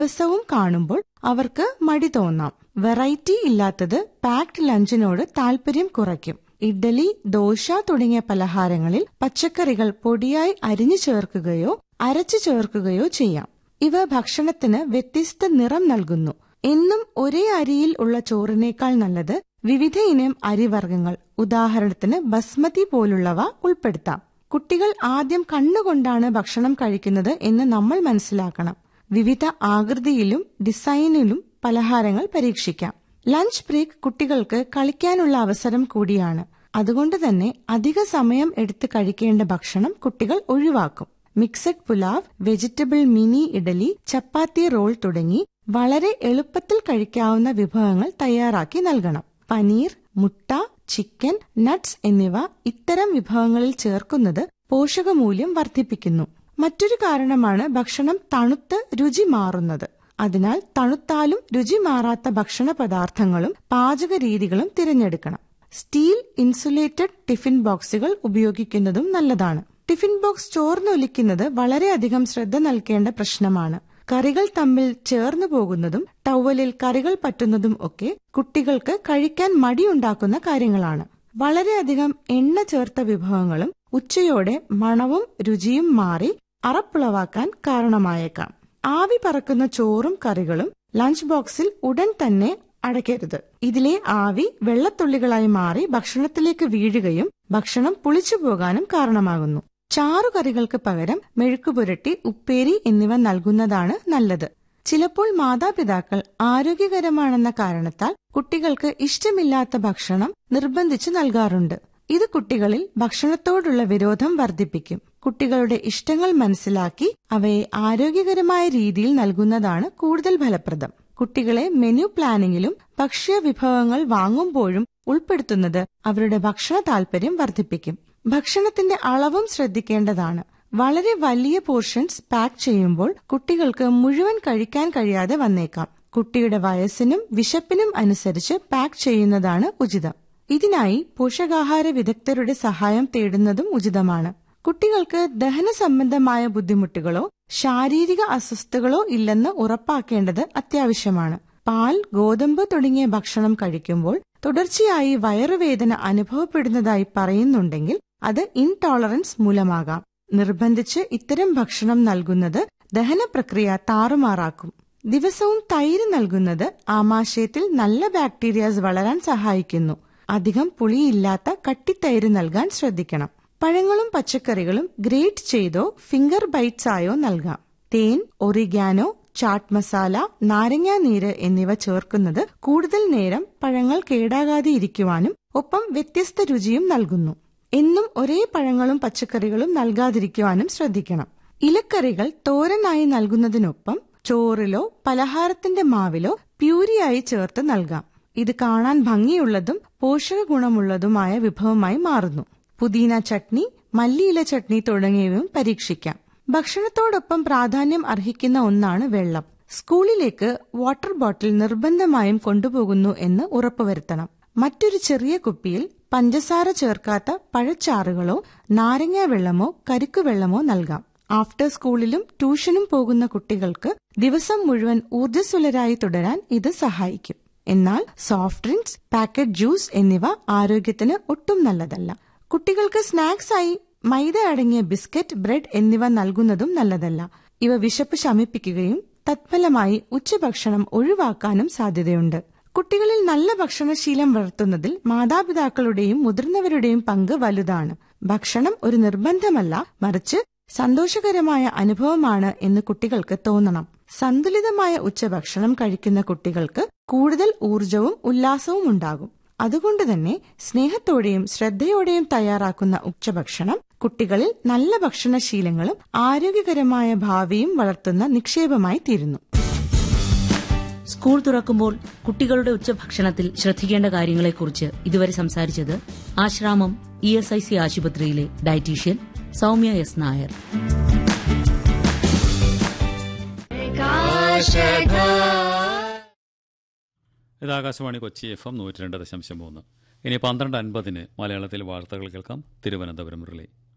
ദിവസവും കാണുമ്പോൾ അവർക്ക് മടി തോന്നാം വെറൈറ്റി ഇല്ലാത്തത് പാക്ഡ് ലഞ്ചിനോട് താല്പര്യം കുറയ്ക്കും ഇഡ്ഡലി ദോശ തുടങ്ങിയ പലഹാരങ്ങളിൽ പച്ചക്കറികൾ പൊടിയായി അരിഞ്ഞു ചേർക്കുകയോ അരച്ചു ചേർക്കുകയോ ചെയ്യാം ഇവ ഭക്ഷണത്തിന് വ്യത്യസ്ത നിറം നൽകുന്നു എന്നും ഒരേ അരിയിൽ ഉള്ള ചോറിനേക്കാൾ നല്ലത് വിവിധ ഇനം അരിവർഗ്ഗങ്ങൾ ഉദാഹരണത്തിന് ബസ്മതി പോലുള്ളവ ഉൾപ്പെടുത്താം കുട്ടികൾ ആദ്യം കണ്ണുകൊണ്ടാണ് ഭക്ഷണം കഴിക്കുന്നത് എന്ന് നമ്മൾ മനസ്സിലാക്കണം വിവിധ ആകൃതിയിലും ഡിസൈനിലും പലഹാരങ്ങൾ പരീക്ഷിക്കാം ലഞ്ച് ബ്രേക്ക് കുട്ടികൾക്ക് കളിക്കാനുള്ള അവസരം കൂടിയാണ് അതുകൊണ്ട് തന്നെ അധിക സമയം എടുത്ത് കഴിക്കേണ്ട ഭക്ഷണം കുട്ടികൾ ഒഴിവാക്കും mixed pulao vegetable mini idli chapati roll തുടങ്ങി വളരെ എളുപ്പത്തിൽ കഴിക്കാവുന്ന വിഭവങ്ങൾ തയ്യാറാക്കി നൽകണം പനീർ മുട്ട ചിക്കൻ നട്ട്സ് എന്നിവ ഇത്തരം വിഭവങ്ങളിൽ ചേർക്കുന്നത് പോഷകമൂല്യം വർദ്ധിപ്പിക്കുന്നു മറ്റൊരു കാരണമാണ് ഭക്ഷണം തണുത്ത് രുചി മാറുന്നത് അതിനാൽ തണുത്താലും രുചി മാറാത്ത ഭക്ഷണ പദാർത്ഥങ്ങളും പാചക രീതികളും തിരഞ്ഞെടുക്കണം സ്റ്റീൽ ഇൻസുലേറ്റഡ് ടിഫിൻ ബോക്സുകൾ ഉപയോഗിക്കുന്നതും നല്ലതാണ് ടിഫിൻ ബോക്സ് ചോർന്നൊലിക്കുന്നത് വളരെയധികം ശ്രദ്ധ നൽകേണ്ട പ്രശ്നമാണ് കറികൾ തമ്മിൽ ചേർന്നു പോകുന്നതും ടവലിൽ കറികൾ പറ്റുന്നതും ഒക്കെ കുട്ടികൾക്ക് കഴിക്കാൻ മടിയുണ്ടാക്കുന്ന കാര്യങ്ങളാണ് വളരെയധികം എണ്ണ ചേർത്ത വിഭവങ്ങളും ഉച്ചയോടെ മണവും രുചിയും മാറി അറപ്പുളവാക്കാൻ കാരണമായേക്കാം ആവി പറക്കുന്ന ചോറും കറികളും ലഞ്ച് ബോക്സിൽ ഉടൻ തന്നെ അടയ്ക്കരുത് ഇതിലെ ആവി വെള്ളത്തുള്ളികളായി മാറി ഭക്ഷണത്തിലേക്ക് വീഴുകയും ഭക്ഷണം പുളിച്ചു പോകാനും കാരണമാകുന്നു ചാറുകറികൾക്ക് പകരം മെഴുക്കുപുരട്ടി ഉപ്പേരി എന്നിവ നൽകുന്നതാണ് നല്ലത് ചിലപ്പോൾ മാതാപിതാക്കൾ ആരോഗ്യകരമാണെന്ന കാരണത്താൽ കുട്ടികൾക്ക് ഇഷ്ടമില്ലാത്ത ഭക്ഷണം നിർബന്ധിച്ചു നൽകാറുണ്ട് ഇത് കുട്ടികളിൽ ഭക്ഷണത്തോടുള്ള വിരോധം വർദ്ധിപ്പിക്കും കുട്ടികളുടെ ഇഷ്ടങ്ങൾ മനസ്സിലാക്കി അവയെ ആരോഗ്യകരമായ രീതിയിൽ നൽകുന്നതാണ് കൂടുതൽ ഫലപ്രദം കുട്ടികളെ മെനു പ്ലാനിങ്ങിലും ഭക്ഷ്യ വിഭവങ്ങൾ വാങ്ങുമ്പോഴും ഉൾപ്പെടുത്തുന്നത് അവരുടെ ഭക്ഷണ താൽപര്യം വർദ്ധിപ്പിക്കും ഭക്ഷണത്തിന്റെ അളവും ശ്രദ്ധിക്കേണ്ടതാണ് വളരെ വലിയ പോർഷൻസ് പാക്ക് ചെയ്യുമ്പോൾ കുട്ടികൾക്ക് മുഴുവൻ കഴിക്കാൻ കഴിയാതെ വന്നേക്കാം കുട്ടിയുടെ വയസ്സിനും വിശപ്പിനും അനുസരിച്ച് പാക്ക് ചെയ്യുന്നതാണ് ഉചിതം ഇതിനായി പോഷകാഹാര വിദഗ്ധരുടെ സഹായം തേടുന്നതും ഉചിതമാണ് കുട്ടികൾക്ക് ദഹന സംബന്ധമായ ബുദ്ധിമുട്ടുകളോ ശാരീരിക അസ്വസ്ഥതകളോ ഇല്ലെന്ന് ഉറപ്പാക്കേണ്ടത് അത്യാവശ്യമാണ് പാൽ ഗോതമ്പ് തുടങ്ങിയ ഭക്ഷണം കഴിക്കുമ്പോൾ തുടർച്ചയായി വയറുവേദന അനുഭവപ്പെടുന്നതായി പറയുന്നുണ്ടെങ്കിൽ അത് ഇൻടോളറൻസ് മൂലമാകാം നിർബന്ധിച്ച് ഇത്തരം ഭക്ഷണം നൽകുന്നത് ദഹന പ്രക്രിയ താറുമാറാക്കും ദിവസവും തൈര് നൽകുന്നത് ആമാശയത്തിൽ നല്ല ബാക്ടീരിയാസ് വളരാൻ സഹായിക്കുന്നു അധികം പുളിയില്ലാത്ത കട്ടിത്തൈര് നൽകാൻ ശ്രദ്ധിക്കണം പഴങ്ങളും പച്ചക്കറികളും ഗ്രേറ്റ് ചെയ്തോ ഫിംഗർ ബൈറ്റ്സ് ആയോ നൽകാം തേൻ ഒറിഗാനോ ചാട്ട് മസാല നാരങ്ങാ നീര് എന്നിവ ചേർക്കുന്നത് കൂടുതൽ നേരം പഴങ്ങൾ കേടാകാതെ ഇരിക്കുവാനും ഒപ്പം വ്യത്യസ്ത രുചിയും നൽകുന്നു എന്നും ഒരേ പഴങ്ങളും പച്ചക്കറികളും നൽകാതിരിക്കുവാനും ശ്രദ്ധിക്കണം ഇലക്കറികൾ തോരനായി നൽകുന്നതിനൊപ്പം ചോറിലോ പലഹാരത്തിന്റെ മാവിലോ പ്യൂരിയായി ചേർത്ത് നൽകാം ഇത് കാണാൻ ഭംഗിയുള്ളതും പോഷക ഗുണമുള്ളതുമായ വിഭവമായി മാറുന്നു പുതിന ചട്നി മല്ലിയില ചട്നി തുടങ്ങിയവയും പരീക്ഷിക്കാം ഭക്ഷണത്തോടൊപ്പം പ്രാധാന്യം അർഹിക്കുന്ന ഒന്നാണ് വെള്ളം സ്കൂളിലേക്ക് വാട്ടർ ബോട്ടിൽ നിർബന്ധമായും കൊണ്ടുപോകുന്നു എന്ന് ഉറപ്പുവരുത്തണം മറ്റൊരു ചെറിയ കുപ്പിയിൽ പഞ്ചസാര ചേർക്കാത്ത പഴച്ചാറുകളോ നാരങ്ങാ വെള്ളമോ കരിക്കുവെള്ളമോ നൽകാം ആഫ്റ്റർ സ്കൂളിലും ട്യൂഷനും പോകുന്ന കുട്ടികൾക്ക് ദിവസം മുഴുവൻ ഊർജ്ജസ്വലരായി തുടരാൻ ഇത് സഹായിക്കും എന്നാൽ സോഫ്റ്റ് ഡ്രിങ്ക്സ് പാക്കറ്റ് ജ്യൂസ് എന്നിവ ആരോഗ്യത്തിന് ഒട്ടും നല്ലതല്ല കുട്ടികൾക്ക് സ്നാക്സ് ആയി മൈദ അടങ്ങിയ ബിസ്ക്കറ്റ് ബ്രെഡ് എന്നിവ നൽകുന്നതും നല്ലതല്ല ഇവ വിശപ്പ് ശമിപ്പിക്കുകയും തത്ഫലമായി ഉച്ചഭക്ഷണം ഒഴിവാക്കാനും സാധ്യതയുണ്ട് കുട്ടികളിൽ നല്ല ഭക്ഷണശീലം വളർത്തുന്നതിൽ മാതാപിതാക്കളുടെയും മുതിർന്നവരുടെയും പങ്ക് വലുതാണ് ഭക്ഷണം ഒരു നിർബന്ധമല്ല മറിച്ച് സന്തോഷകരമായ അനുഭവമാണ് എന്ന് കുട്ടികൾക്ക് തോന്നണം സന്തുലിതമായ ഉച്ചഭക്ഷണം കഴിക്കുന്ന കുട്ടികൾക്ക് കൂടുതൽ ഊർജവും ഉല്ലാസവും ഉണ്ടാകും അതുകൊണ്ട് തന്നെ സ്നേഹത്തോടെയും ശ്രദ്ധയോടെയും തയ്യാറാക്കുന്ന ഉച്ചഭക്ഷണം കുട്ടികളിൽ നല്ല ഭക്ഷണശീലങ്ങളും ആരോഗ്യകരമായ ഭാവിയും വളർത്തുന്ന നിക്ഷേപമായി തീരുന്നു സ്കൂൾ തുറക്കുമ്പോൾ കുട്ടികളുടെ ഉച്ചഭക്ഷണത്തിൽ ശ്രദ്ധിക്കേണ്ട കാര്യങ്ങളെക്കുറിച്ച് ഇതുവരെ സംസാരിച്ചത് Asramam E S I C ആശുപത്രിയിലെ ഡയറ്റീഷ്യൻ സൗമ്യ എസ് നായർ ഇത് ആകാശവാണി കൊച്ചി എഫ് എം നൂറ്റി രണ്ട് ദശാംശം മൂന്ന് ഇനി പന്ത്രണ്ട് അൻപതിന് മലയാളത്തിൽ വാർത്തകൾ കേൾക്കാം തിരുവനന്തപുരം റിലേ